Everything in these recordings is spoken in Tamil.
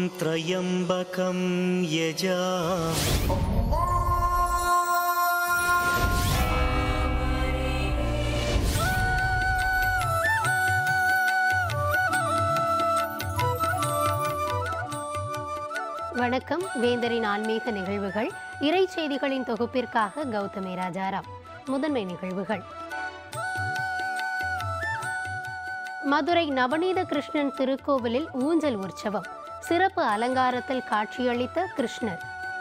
त्र्यम्बकं यजा வணக்கம் வேந்தரின் ஆன்மீக நிகழ்வுகள் இறை செய்திகளின் தொகுப்பிற்காக கௌதமி ராஜாராம் முதன்மை நிகழ்வுகள் மதுரை நவநீத கிருஷ்ணன் திருக்கோவிலில் ஊஞ்சல் உற்சவம் சிறப்பு அலங்காரத்தில் காட்சியளித்த கிருஷ்ணர்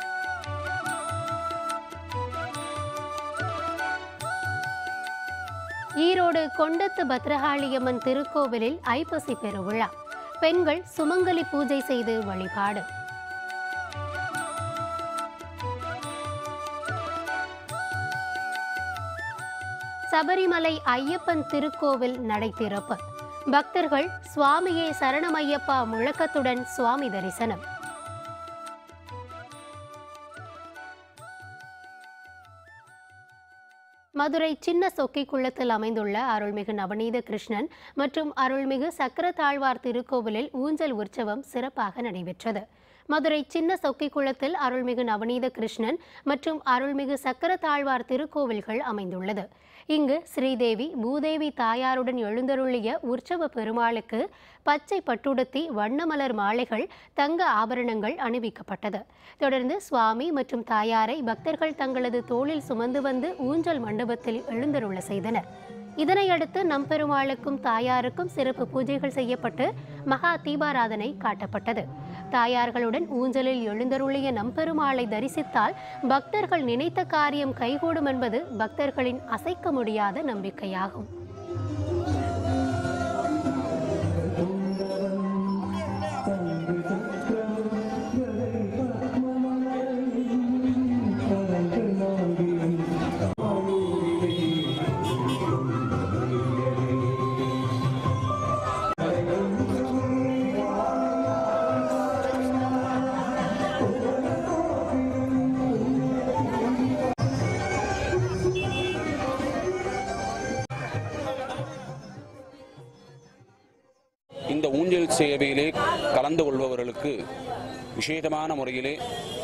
ஈரோடு கொண்டத்து பத்ரகாளியம்மன் திருக்கோவிலில் ஐப்பசி பெருவிழா பெண்கள் சுமங்கலி பூஜை செய்து வழிபாடு சபரிமலை ஐயப்பன் திருக்கோவில் நடை திறப்பு பக்தர்கள் சுவாமியே சரணமையப்பா முழக்கத்துடன் சுவாமி தரிசனம் மதுரை சின்ன சொக்கிக்குளத்தில் அமைந்துள்ள அருள்மிகு நவநீத கிருஷ்ணன் மற்றும் அருள்மிகு சக்கரத்தாழ்வார் திருக்கோவிலில் ஊஞ்சல் உற்சவம் சிறப்பாக நடைபெற்றது மதுரை சின்ன சொக்கிக்குளத்தில் அருள்மிகு நவநீத கிருஷ்ணன் மற்றும் அருள்மிகு சக்கரத்தாழ்வார் திருக்கோவில்கள் அமைந்துள்ளது இங்கு ஸ்ரீதேவி பூதேவி தாயாருடன் எழுந்தருளிய உற்சவ பெருமாளுக்கு பச்சை பட்டுடுத்தி வண்ணமலர் மாலைகள் தங்க ஆபரணங்கள் அணிவிக்கப்பட்டது தொடர்ந்து சுவாமி மற்றும் தாயாரை பக்தர்கள் தங்களது தோளில் சுமந்து வந்து ஊஞ்சல் மண்டபத்தில் எழுந்தருள செய்தனர் இதனையடுத்து நம்பெருமாளுக்கும் தாயாருக்கும் சிறப்பு பூஜைகள் செய்யப்பட்டு மகா தீபாராதனை காட்டப்பட்டது தாயார்களுடன் ஊஞ்சலில் எழுந்தருளிய நம்பெருமாளை தரிசித்தால் பக்தர்கள் நினைத்த காரியம் கைகூடும் என்பது பக்தர்களின் அசைக்க முடியாத நம்பிக்கையாகும் இந்த ஊஞ்சல் சேவையிலே கலந்து கொள்பவர்களுக்கு விசேஷமான முறையிலே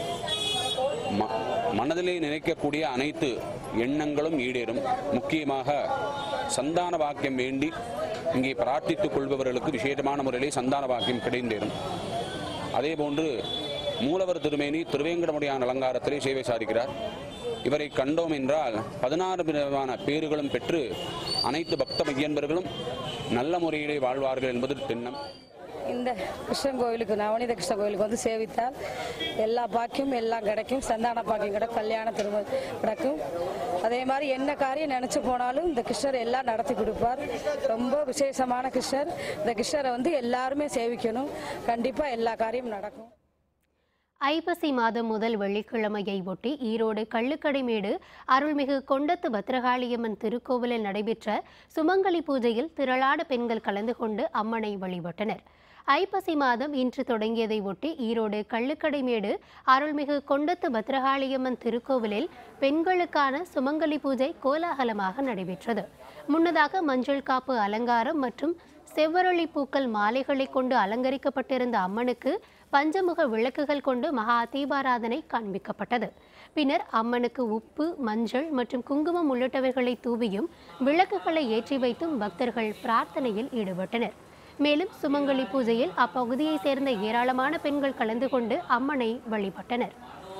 ம- மனதிலே நினைக்கக்கூடிய அனைத்து எண்ணங்களும் ஈடேறும் முக்கியமாக சந்தான வாக்கியம் வேண்டி இங்கே பிரார்த்தித்துக் கொள்பவர்களுக்கு விசேஷமான முறையிலே சந்தான வாக்கியம் கிடைந்தேறும் அதேபோன்று மூலவர் திருமேனி திருவேங்கடமுடியான அலங்காரத்திலே சேவை சாதிக்கிறார் இவரை கண்டோம் என்றால் பதினாறு விதமான பேறுகளும் பெற்று அனைத்து பக்த மையன்பர்களும் நல்ல முறையிலே வாழ்வார்கள் என்பது திண்ணம் இந்த கிருஷ்ணன் கோவிலுக்கு நவநீத கிருஷ்ண கோவிலுக்கு வந்து சேவித்தால் எல்லா பாக்கியம் எல்லாம் கிடைக்கும் சந்தான பாக்கியம் கிடைக்கும் கல்யாண திரும்ப கிடைக்கும் அதே மாதிரி என்ன காரியம் நினச்சி போனாலும் இந்த கிருஷ்ணர் எல்லாம் நடத்தி கொடுப்பார் ரொம்ப விசேஷமான கிருஷ்ணர் இந்த கிருஷ்ணரை வந்து எல்லாருமே சேவிக்கணும் கண்டிப்பாக எல்லா காரியமும் நடக்கும் ஐப்பசி மாதம் முதல் வெள்ளிக்கிழமையை ஒட்டி ஈரோடு கள்ளுக்கடைமேடு அருள்மிகு கொண்டத்து பத்ரகாளியம்மன் திருக்கோவிலில் நடைபெற்ற சுமங்கலி பூஜையில் திரளான பெண்கள் கலந்து கொண்டு அம்மனை வழிபட்டனர் ஐப்பசி மாதம் இன்று தொடங்கியதை ஒட்டி ஈரோடு கள்ளுக்கடைமேடு அருள்மிகு கொண்டத்து பத்ரகாளியம்மன் திருக்கோவிலில் பெண்களுக்கான சுமங்கலி பூஜை கோலாகலமாக நடைபெற்றது முன்னதாக மஞ்சள் காப்பு அலங்காரம் மற்றும் செவ்வரளி பூக்கள் மாலைகளை கொண்டு அலங்கரிக்கப்பட்டிருந்த அம்மனுக்கு பஞ்சமுக விளக்குகள் கொண்டு மகா தீபாராதனை காண்பிக்கப்பட்டது பின்னர் அம்மனுக்கு உப்பு மஞ்சள் மற்றும் குங்குமம் உள்ளிட்டவைகளை தூவியும் விளக்குகளை ஏற்றி வைத்தும் பக்தர்கள் பிரார்த்தனையில் ஈடுபட்டனர் மேலும் சுமங்கலி பூஜையில் அப்பகுதியைச் சேர்ந்த ஏராளமான பெண்கள் கலந்து கொண்டு அம்மனை வழிபட்டனர்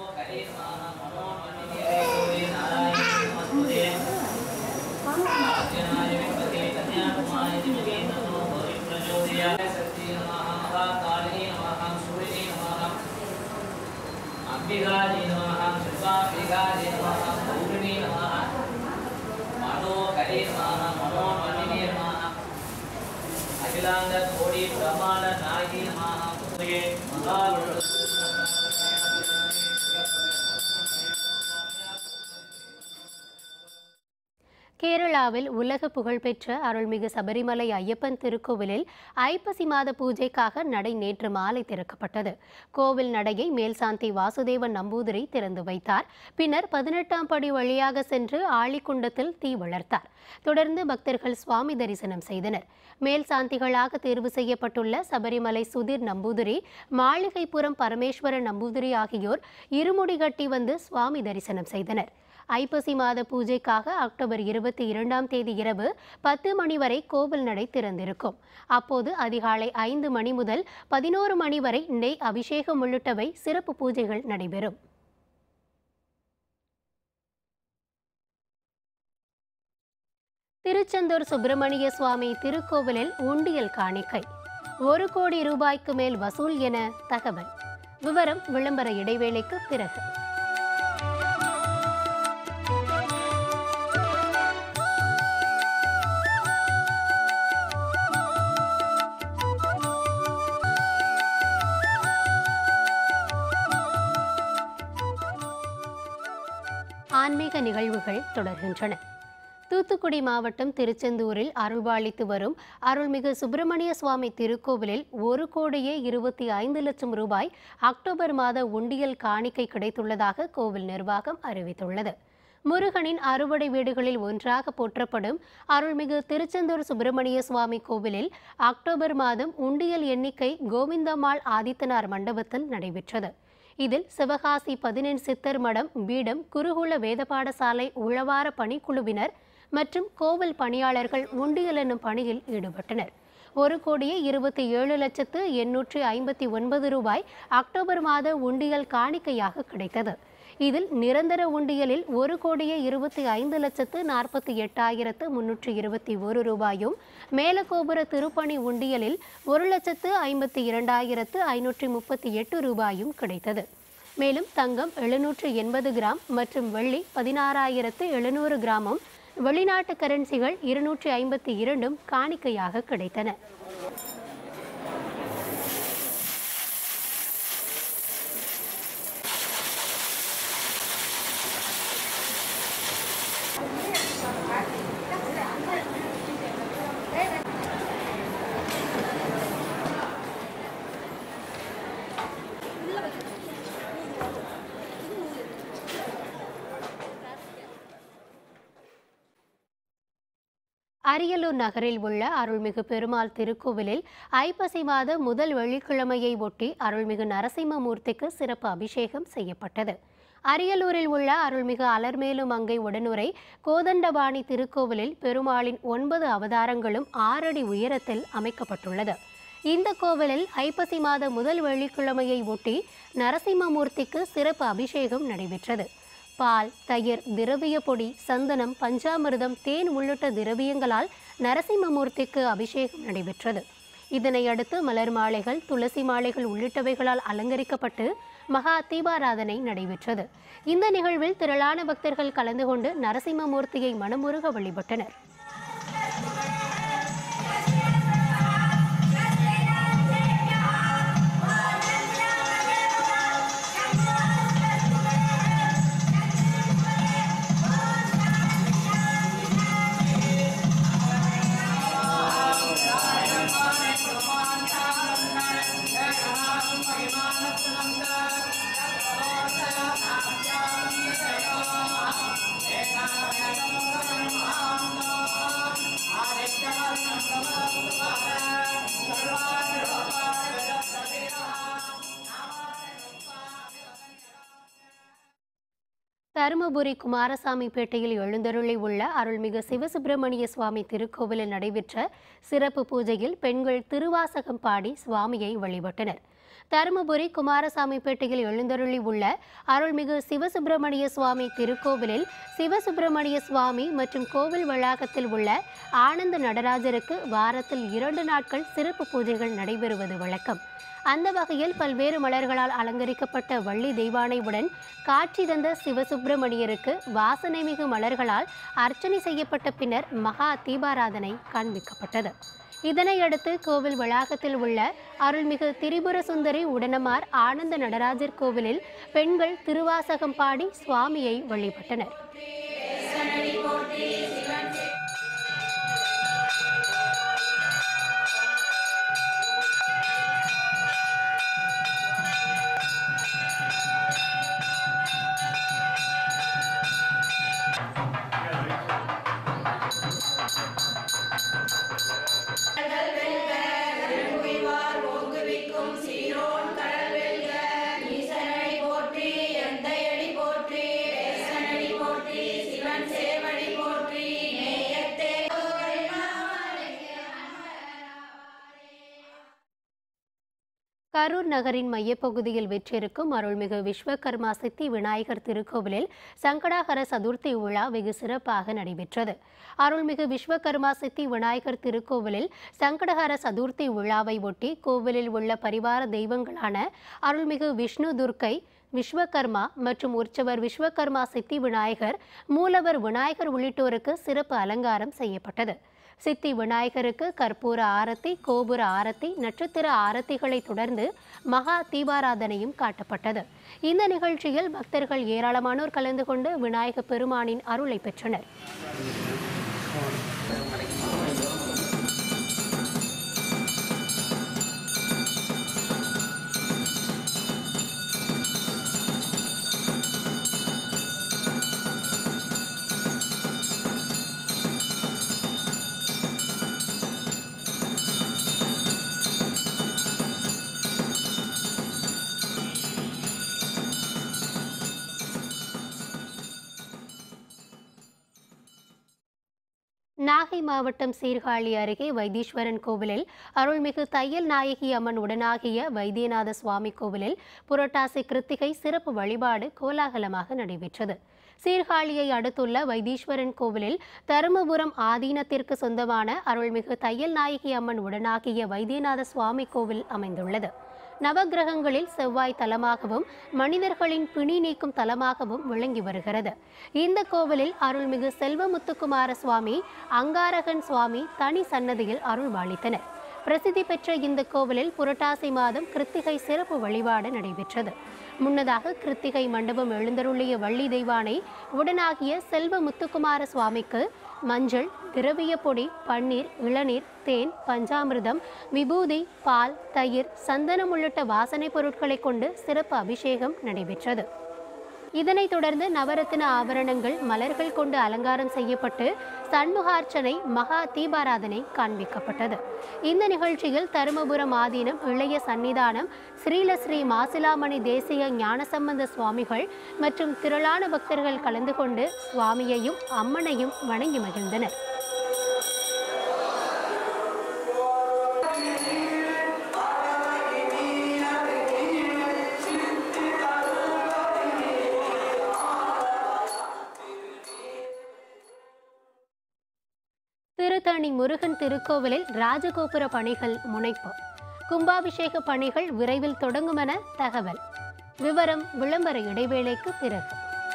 अंबिकाजी नमः शिवांबिकाजी नमः पूर्णी नमः मनोकरी नमः मनोमणिने नमः अखिलांड कोटि ब्रह्मांड नायकी नमः मुझे मदालु கேரளாவில் உலக புகழ்பெற்ற அருள்மிகு சபரிமலை ஐயப்பன் திருக்கோவிலில் ஐப்பசி மாத பூஜைக்காக நடை நேற்று மாலை திறக்கப்பட்டது கோவில் நடையை மேல்சாந்தி வாசுதேவன் நம்பூதிரி திறந்து வைத்தார் பின்னர் பதினெட்டாம் படி வழியாக சென்று ஆழிக்குண்டத்தில் தீ வளர்த்தார் தொடர்ந்து பக்தர்கள் சுவாமி தரிசனம் செய்தனர் மேல் சாந்திகளாக தேர்வு செய்யப்பட்டுள்ள சபரிமலை சுதீர் நம்பூதிரி மாளிகைப்புறம் பரமேஸ்வரன் நம்பூதிரி ஆகியோர் இருமுடி கட்டி வந்து சுவாமி தரிசனம் செய்தனர் ஐப்பசி மாத பூஜைக்காக அக்டோபர் இருபத்தி இரண்டாம் தேதி இரவு பத்து மணி வரை கோவில் நடை திறந்திருக்கும் அப்போது அதிகாலை ஐந்து மணி முதல் பதினோரு மணி வரை நெய் அபிஷேகம் உள்ளிட்டவை சிறப்பு பூஜைகள் நடைபெறும் திருச்செந்தூர் சுப்பிரமணிய சுவாமி திருக்கோவிலில் உண்டியல் காணிக்கை ஒரு கோடி ரூபாய்க்கு மேல் வசூல் என தகவல் விவரம் விளம்பர இடைவேளைக்கு பிறகு ஆன்மீக நிகழ்வுகள் தொடர்கின்றன தூத்துக்குடி மாவட்டம் திருச்செந்தூரில் அருள்பாலித்து வரும் அருள்மிகு சுப்பிரமணிய சுவாமி திருக்கோவிலில் ஒரு கோடியே இருபத்தி ஐந்து லட்சம் ரூபாய் அக்டோபர் மாத உண்டியல் காணிக்கை கிடைத்துள்ளதாக கோவில் நிர்வாகம் அறிவித்துள்ளது முருகனின் அறுபடை வீடுகளில் ஒன்றாக போற்றப்படும் அருள்மிகு திருச்செந்தூர் சுப்பிரமணிய சுவாமி கோவிலில் அக்டோபர் மாதம் உண்டியல் எண்ணிக்கை கோவிந்தம்மாள் ஆதித்தனார் மண்டபத்தில் நடைபெற்றது இதில் சிவகாசி பதினெண் சித்தர் மடம் பீடம் குருகுல வேத பாடசாலை உழவார பணிக்குழுவினர் மற்றும் கோவில் பணியாளர்கள் உண்டியல் என்னும் பணியில் ஈடுபட்டனர் ஒரு கோடியே இருபத்தி ஏழு லட்சத்து எண்ணூற்றி ஐம்பத்தி ஒன்பது ரூபாய் அக்டோபர் மாத உண்டியல் காணிக்கையாக கிடைத்தது இதில் நிரந்தர உண்டியலில் ஒரு கோடியே இருபத்தி ஐந்து லட்சத்து நாற்பத்தி எட்டாயிரத்து முன்னூற்றி இருபத்தி ஒரு ரூபாயும் மேலகோபுர திருப்பணி உண்டியலில் ஒரு லட்சத்து ஐம்பத்தி இரண்டாயிரத்து ஐநூற்றி முப்பத்தி எட்டு ரூபாயும் கிடைத்தது மேலும் தங்கம் எழுநூற்று எண்பது கிராம் மற்றும் வெள்ளி பதினாறாயிரத்து எழுநூறு கிராமும் வெளிநாட்டு கரன்சிகள் இருநூற்றி ஐம்பத்தி இரண்டும் காணிக்கையாக கிடைத்தன அரியலூர் நகரில் உள்ள அருள்மிகு பெருமாள் திருக்கோவிலில் ஐப்பசி மாத முதல் வெள்ளிக்கிழமையை ஒட்டி அருள்மிகு நரசிம்மமூர்த்திக்கு சிறப்பு அபிஷேகம் செய்யப்பட்டது அரியலூரில் உள்ள அருள்மிகு அலர்மேலு மங்கை உடனுரை கோதண்டபாணி திருக்கோவிலில் பெருமாளின் ஒன்பது அவதாரங்களும் ஆறடி உயரத்தில் அமைக்கப்பட்டுள்ளது இந்த கோவிலில் ஐப்பசி மாத முதல் வெள்ளிக்கிழமையை ஒட்டி நரசிம்மமூர்த்திக்கு சிறப்பு அபிஷேகம் நடைபெற்றது பால் தயிர் திரவிய பொடி சந்தனம் பஞ்சாமிர்தம் தேன் உள்ளிட்ட திரவியங்களால் நரசிம்மமூர்த்திக்கு அபிஷேகம் நடைபெற்றது இதனை அடுத்து மலர் மாலைகள் துளசி மாலைகள் உள்ளிட்டவைகளால் அலங்கரிக்கப்பட்டு மகா தீபாராதனை நடைபெற்றது இந்த நிகழ்வில் திரளான பக்தர்கள் கலந்து கொண்டு நரசிம்மமூர்த்தியை மனமுருக வழிபட்டனர் தருமபுரி குமாரசாமிப்பேட்டையில் எழுந்தருளி உள்ள அருள்மிகு சிவசுப்பிரமணிய சுவாமி திருக்கோவிலில் நடைபெற்ற சிறப்பு பூஜையில் பெண்கள் திருவாசகம் பாடி சுவாமியை வழிபட்டனர் தருமபுரி குமாரசாமிப்பேட்டையில் எழுந்தருளி உள்ள அருள்மிகு சிவசுப்பிரமணிய சுவாமி திருக்கோவிலில் சிவசுப்பிரமணிய சுவாமி மற்றும் கோவில் வளாகத்தில் உள்ள ஆனந்த நடராஜருக்கு வாரத்தில் இரண்டு நாட்கள் சிறப்பு பூஜைகள் நடைபெறுவது வழக்கம் அந்த வகையில் பல்வேறு மலர்களால் அலங்கரிக்கப்பட்ட வள்ளி தெய்வானையுடன் காட்சி தந்த சிவசுப்பிரமணியருக்கு வாசனைமிகு மலர்களால் அர்ச்சனை செய்யப்பட்ட பின்னர் மகா தீபாராதனை காண்பிக்கப்பட்டது இதனையடுத்து கோவில் வளாகத்தில் உள்ள அருள்மிகு திரிபுர சுந்தரி உடனமார் ஆனந்த நடராஜர் கோவிலில் பெண்கள் திருவாசகம் பாடி சுவாமியை வழிபட்டனர் சரணி போற்றி சிவன் கரூர் நகரின் மையப்பகுதியில் விற்றிருக்கும் அருள்மிகு விஸ்வகர்மா சித்தி விநாயகர் திருக்கோவிலில் சங்கடாகர சதுர்த்தி விழா வெகு சிறப்பாக நடைபெற்றது அருள்மிகு விஸ்வகர்மா சித்தி விநாயகர் திருக்கோவிலில் சங்கடஹர சதுர்த்தி விழாவை ஒட்டி கோவிலில் உள்ள பரிவார தெய்வங்களான அருள்மிகு விஷ்ணு துர்க்கை விஸ்வகர்மா மற்றும் உற்சவர் விஸ்வகர்மா சித்தி விநாயகர் மூலவர் விநாயகர் உள்ளிட்டோருக்கு சிறப்பு அலங்காரம் செய்யப்பட்டது சித்தி விநாயகருக்கு கற்பூர ஆரத்தி கோபுர ஆரத்தி நட்சத்திர ஆரத்திகளை தொடர்ந்து மகா தீபாராதனையும் காட்டப்பட்டது இந்த நிகழ்ச்சியில் பக்தர்கள் ஏராளமானோர் கலந்து கொண்டு விநாயக பெருமானின் அருளை பெற்றனர் நாகை மாவட்டம் சீர்காழி அருகே வைத்தீஸ்வரன் கோவிலில் அருள்மிகு தையல் நாயகி அம்மன் உடனாகிய வைத்தியநாத சுவாமி கோவிலில் புரட்டாசி கிருத்திகை சிறப்பு வழிபாடு கோலாகலமாக நடைபெற்றது சீர்காழியை அடுத்துள்ள வைத்தீஸ்வரன் கோவிலில் தருமபுரம் ஆதீனத்திற்கு சொந்தமான அருள்மிகு தையல் நாயகி அம்மன் உடனாகிய வைத்தியநாத சுவாமி கோவில் அமைந்துள்ளது நவக்கிரகங்களில் செவ்வாய் தலமாகவும் மனிதர்களின் பிணி நீக்கும் தலமாகவும் விளங்கி வருகிறது இந்த கோவிலில் அருள்மிகு செல்வமுத்துக்குமார சுவாமி அங்காரகன் சுவாமி தனி சன்னதியில் அருள்பாலித்தனர் பிரசித்தி பெற்ற இந்த கோவிலில் புரட்டாசி மாதம் கிருத்திகை சிறப்பு வழிபாடு நடைபெற்றது முன்னதாக கிருத்திகை மண்டபம் எழுந்தருளிய வள்ளி தெய்வானை உடனாகிய செல்வ முத்துக்குமார சுவாமிக்கு மஞ்சள் திரவிய பொடி பன்னீர் இளநீர் தேன் பஞ்சாமிர்தம் விபூதி பால் தயிர் சந்தனம் உள்ளிட்ட வாசனைப் பொருட்களை கொண்டு சிறப்பு அபிஷேகம் நடைபெற்றது இதனைத் தொடர்ந்து நவரத்தின ஆபரணங்கள் மலர்கள் கொண்டு அலங்காரம் செய்யப்பட்டு சண்முகார்ச்சனை மகா தீபாராதனை காண்பிக்கப்பட்டது இந்த நிகழ்ச்சியில் தருமபுரம் ஆதீனம் இளைய சன்னிதானம் ஸ்ரீலஸ்ரீ மாசிலாமணி தேசிய ஞானசம்பந்த சுவாமிகள் மற்றும் திரளான பக்தர்கள் கலந்து கொண்டு சுவாமியையும் அம்மனையும் வணங்கி மகிழ்ந்தனர் திருத்தணி முருகன் திருக்கோவிலில் ராஜகோபுர பணிகள் முனைப்பு கும்பாபிஷேக பணிகள் விரைவில் தொடங்கும் என தகவல் விவரம் விளம்பர இடைவேளைக்கு பிறகு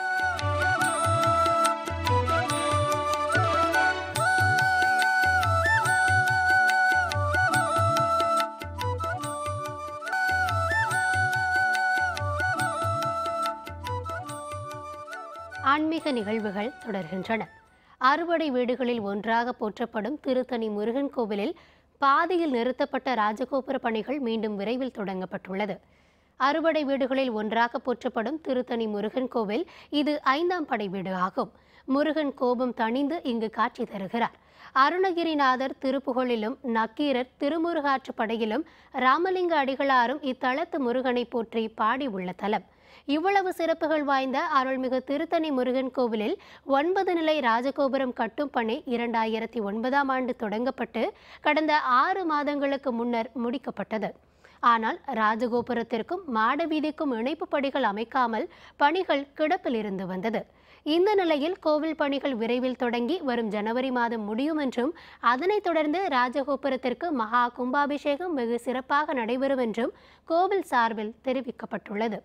ஆன்மீக நிகழ்வுகள் தொடர்கின்றன அறுபடை வீடுகளில் ஒன்றாக போற்றப்படும் திருத்தணி முருகன் கோவிலில் பாதியில் நிறுத்தப்பட்ட ராஜகோபுர பணிகள் மீண்டும் விரைவில் தொடங்கப்பட்டுள்ளது அறுபடை வீடுகளில் ஒன்றாக போற்றப்படும் திருத்தணி முருகன் கோவில் இது ஐந்தாம் படை வீடு ஆகும் முருகன் கோபம் தணிந்து இங்கு காட்சி தருகிறார் அருணகிரிநாதர் திருப்புகழிலும் நக்கீரர் திருமுருகாற்று படையிலும் ராமலிங்க அடிகளாரும் இத்தலத்து முருகனை போற்றி பாடி உள்ள தலம் இவ்வளவு சிறப்புகள் வாய்ந்த அருள்மிகு திருத்தணி முருகன் கோவிலில் ஒன்பது நிலை ராஜகோபுரம் கட்டும் பணி இரண்டாயிரத்தி ஒன்பதாம் ஆண்டு தொடங்கப்பட்டு கடந்த ஆறு மாதங்களுக்கு முன்னர் முடிக்கப்பட்டது ஆனால் ராஜகோபுரத்திற்கும் மாட வீதிக்கும் இணைப்பு படிகள் அமைக்காமல் பணிகள் கிடப்பில் இருந்து வந்தது இந்த நிலையில் கோவில் பணிகள் விரைவில் தொடங்கி வரும் ஜனவரி மாதம் முடியும் என்றும் அதனைத் தொடர்ந்து ராஜகோபுரத்திற்கு மகா கும்பாபிஷேகம் வெகு சிறப்பாக நடைபெறும் என்றும் கோவில் சார்பில் தெரிவிக்கப்பட்டுள்ளது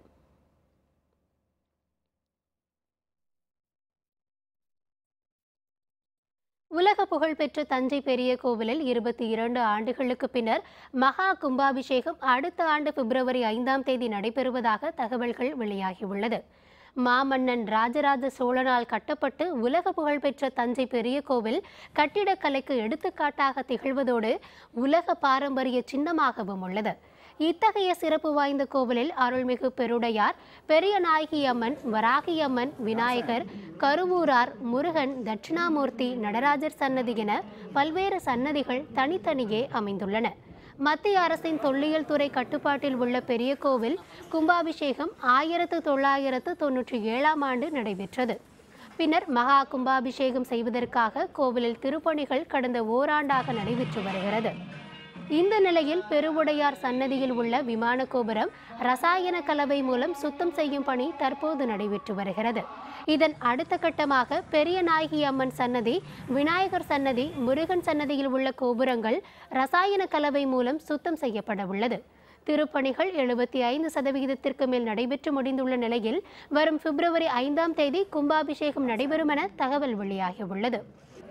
உலக புகழ்பெற்ற தஞ்சை பெரிய கோவிலில் இருபத்தி இரண்டு ஆண்டுகளுக்கு பின்னர் மகா கும்பாபிஷேகம் அடுத்த ஆண்டு பிப்ரவரி ஐந்தாம் தேதி நடைபெறுவதாக தகவல்கள் வெளியாகியுள்ளது மாமன்னன் ராஜராஜ சோழனால் கட்டப்பட்டு உலக புகழ்பெற்ற தஞ்சை பெரிய கோவில் கட்டிடக்கலைக்கு எடுத்துக்காட்டாக திகழ்வதோடு உலக பாரம்பரிய சின்னமாகவும் உள்ளது இத்தகைய சிறப்பு வாய்ந்த கோவிலில் அருள்மிகு பெருடையார் பெரிய நாயகி அம்மன் வராகி அம்மன் விநாயகர் கருவூரார் முருகன் தட்சிணாமூர்த்தி நடராஜர் சன்னதி என பல்வேறு சன்னதிகள் தனித்தனியே அமைந்துள்ளன மத்திய அரசின் தொல்லியல் துறை கட்டுப்பாட்டில் உள்ள பெரிய கோவில் கும்பாபிஷேகம் ஆயிரத்து தொள்ளாயிரத்து தொன்னூற்றி ஏழாம் ஆண்டு நடைபெற்றது பின்னர் மகா கும்பாபிஷேகம் செய்வதற்காக கோவிலில் திருப்பணிகள் கடந்த ஓராண்டாக நடைபெற்று வருகிறது இந்த நிலையில் பெருவுடையார் சன்னதியில் உள்ள விமான கோபுரம் ரசாயன கலவை மூலம் சுத்தம் செய்யும் பணி தற்போது நடைபெற்று வருகிறது இதன் அடுத்த கட்டமாக பெரிய நாயகி அம்மன் சன்னதி விநாயகர் சன்னதி முருகன் சன்னதியில் உள்ள கோபுரங்கள் ரசாயன கலவை மூலம் சுத்தம் செய்யப்பட உள்ளது திருப்பணிகள் எழுபத்தி ஐந்து சதவிகிதத்திற்கு மேல் நடைபெற்று முடிந்துள்ள நிலையில் வரும் பிப்ரவரி ஐந்தாம் தேதி கும்பாபிஷேகம் நடைபெறும் என தகவல் வெளியாகியுள்ளது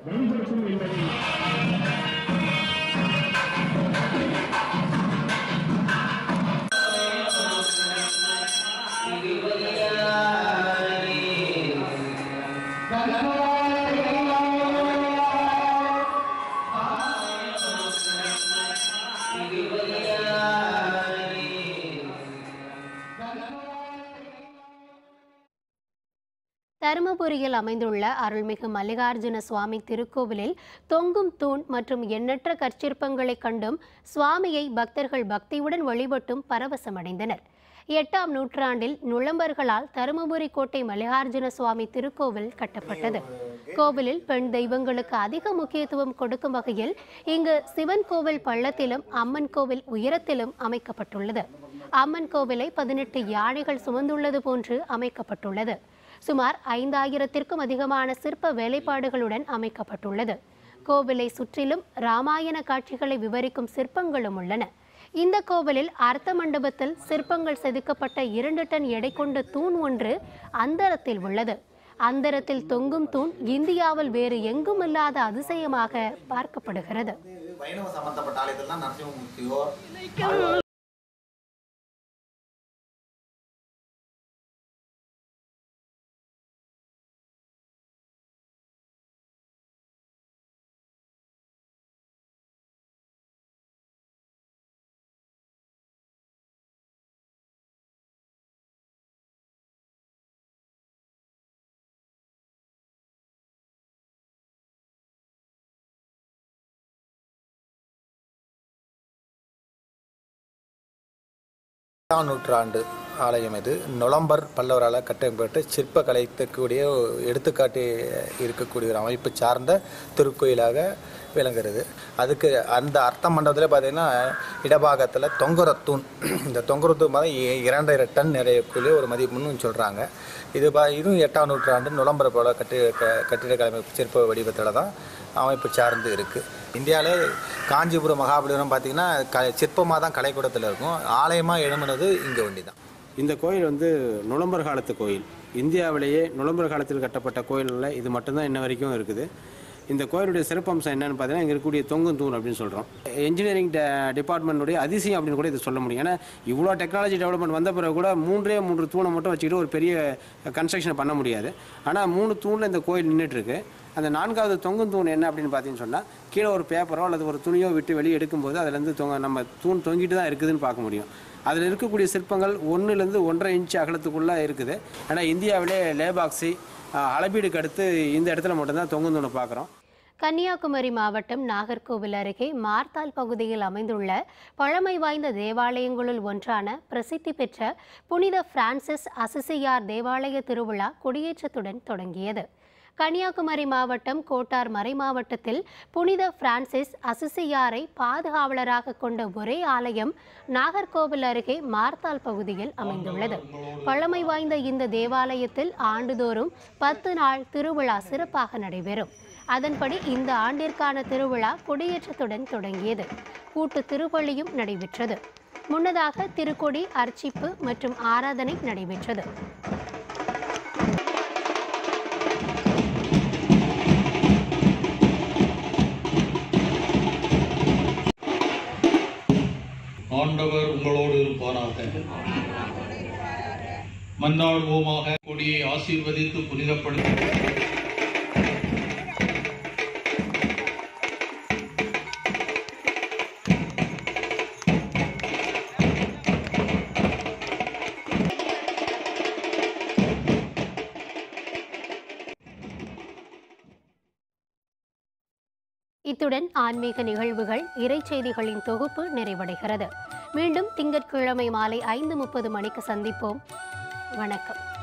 தருமபுரியில் அமைந்துள்ள அருள்மிகு மல்லிகார்ஜுன சுவாமி திருக்கோவிலில் தொங்கும் தூண் மற்றும் எண்ணற்ற கற்சிற்பங்களை கண்டும் சுவாமியை பக்தர்கள் பக்தியுடன் வழிபட்டும் பரவசமடைந்தனர் எட்டாம் நூற்றாண்டில் நுளம்பர்களால் தருமபுரி கோட்டை மல்லிகார்ஜுன சுவாமி திருக்கோவில் கட்டப்பட்டது கோவிலில் பெண் தெய்வங்களுக்கு அதிக முக்கியத்துவம் கொடுக்கும் வகையில் இங்கு சிவன் கோவில் பள்ளத்திலும் அம்மன் கோவில் உயரத்திலும் அமைக்கப்பட்டுள்ளது அம்மன் கோவிலை பதினெட்டு யானைகள் சுமந்துள்ளது போன்று அமைக்கப்பட்டுள்ளது சுமார் ஐந்தாயிரத்திற்கும் அதிகமான சிற்ப வேலைப்பாடுகளுடன் அமைக்கப்பட்டுள்ளது கோவிலை சுற்றிலும் ராமாயண காட்சிகளை விவரிக்கும் சிற்பங்களும் உள்ளன இந்த கோவிலில் அர்த்த மண்டபத்தில் சிற்பங்கள் செதுக்கப்பட்ட இரண்டு டன் எடை கொண்ட தூண் ஒன்று அந்தரத்தில் உள்ளது அந்தரத்தில் தொங்கும் தூண் இந்தியாவில் வேறு எங்கும் இல்லாத அதிசயமாக பார்க்கப்படுகிறது வைணவ சம்பந்தப்பட்ட ஆலயத்திலாம் நரசிம்மூர்த்தியோ எட்டாம் நூற்றாண்டு ஆலயம் இது நொலம்பர் பல்லவரால் கட்டப்பட்டு சிற்ப கலைத்துக்கூடிய எடுத்துக்காட்டி இருக்கக்கூடிய ஒரு அமைப்பு சார்ந்த திருக்கோயிலாக விளங்குறது அதுக்கு அந்த அர்த்த மண்டபத்தில் பார்த்தீங்கன்னா இடபாகத்தில் தொங்குற தூண் இந்த தொங்குற தூண் மாதிரி இ- இரண்டரை டன் நிறையக்கூடிய ஒரு மதிப்புன்னு சொல்கிறாங்க இது பா இதுவும் எட்டாம் நூற்றாண்டு நுளம்பர் போல கட்டி க கட்டிடக்கலை அமைப்பு சிற்ப வடிவத்தில் தான் அமைப்பு சார்ந்து இருக்குது இந்தியாவிலே காஞ்சிபுரம் மகாபலிபுரம் பார்த்தீங்கன்னா க சிற்பமாக தான் கலைக்கூடத்தில் இருக்கும் ஆலயமாக எழும்புனது இங்கே ஒண்டி தான் இந்த கோயில் வந்து நுளம்பர் காலத்து கோயில் இந்தியாவிலேயே நுளம்பர் காலத்தில் கட்டப்பட்ட கோயில்களில் இது மட்டும்தான் இன்ன வரைக்கும் இருக்குது இந்த கோயிலுடைய சிறப்பம்சம் என்னன்னு பார்த்தீங்கன்னா இங்கே இருக்கக்கூடிய தொங்கும் தூண் அப்படின்னு சொல்கிறோம் இன்ஜினியரிங் டிபார்ட்மெண்ட்டுடைய அதிசயம் அப்படின்னு கூட இது சொல்ல முடியும் ஏன்னா இவ்வளோ டெக்னாலஜி டெவலப்மெண்ட் வந்த பிறகு கூட மூன்றே மூன்று தூணை மட்டும் வச்சுக்கிட்டு ஒரு பெரிய கன்ஸ்ட்ரக்ஷனை பண்ண முடியாது ஆனால் மூணு தூணில் இந்த கோயில் நின்றுட்டு இருக்கு அந்த நான்காவது தொங்கும் தூண் என்ன அப்படின்னு பார்த்தீங்கன்னு சொன்னால் கீழே ஒரு பேப்பரோ அல்லது ஒரு துணியோ விட்டு வெளியே எடுக்கும்போது அதுலேருந்து தொங்க நம்ம தூண் தொங்கிட்டு தான் இருக்குதுன்னு பார்க்க முடியும் அதில் இருக்கக்கூடிய சிற்பங்கள் ஒன்றுலேருந்து ஒன்றரை இன்ச் அகலத்துக்குள்ளே இருக்குது ஆனால் இந்தியாவிலே லேபாக்ஸி அஹ், அளபீடுக்கு அடுத்து இந்த இடத்துல மட்டும்தான் தொங்கும் தூணை பார்க்குறோம் கன்னியாகுமரி மாவட்டம் நாகர்கோவில் அருகே மார்த்தால் பகுதியில் அமைந்துள்ள பழமை வாய்ந்த தேவாலயங்களுள் ஒன்றான பிரசித்தி பெற்ற புனித பிரான்சிஸ் அசிசியார் தேவாலய திருவிழா கொடியேற்றத்துடன் தொடங்கியது கன்னியாகுமரி மாவட்டம் கோட்டார் மறை மாவட்டத்தில் புனித பிரான்சிஸ் அசிசியாரை பாதுகாவலராக கொண்ட ஒரே ஆலயம் நாகர்கோவில் அருகே மார்த்தால் பகுதியில் அமைந்துள்ளது பழமை வாய்ந்த இந்த தேவாலயத்தில் ஆண்டுதோறும் பத்து நாள் திருவிழா சிறப்பாக நடைபெறும் அதன்படி இந்த ஆண்டிற்கான திருவிழா கொடியேற்றத்துடன் தொடங்கியது கூட்டு திருப்பலியும் நடைபெற்றது முன்னதாக திருக்கொடி அர்ச்சிப்பு மற்றும் ஆராதனை நடைபெற்றது ஆண்டவர் உங்களோடு இருப்பாராக மன்னாடுவோமாக கொடியை ஆசீர்வதித்து புனிதப்படுத்த இத்துடன் ஆன்மீக நிகழ்வுகள் இறைச்செய்திகளின் தொகுப்பு நிறைவடைகிறது மீண்டும் திங்கட்கிழமை மாலை ஐந்து முப்பது மணிக்கு சந்திப்போம் வணக்கம்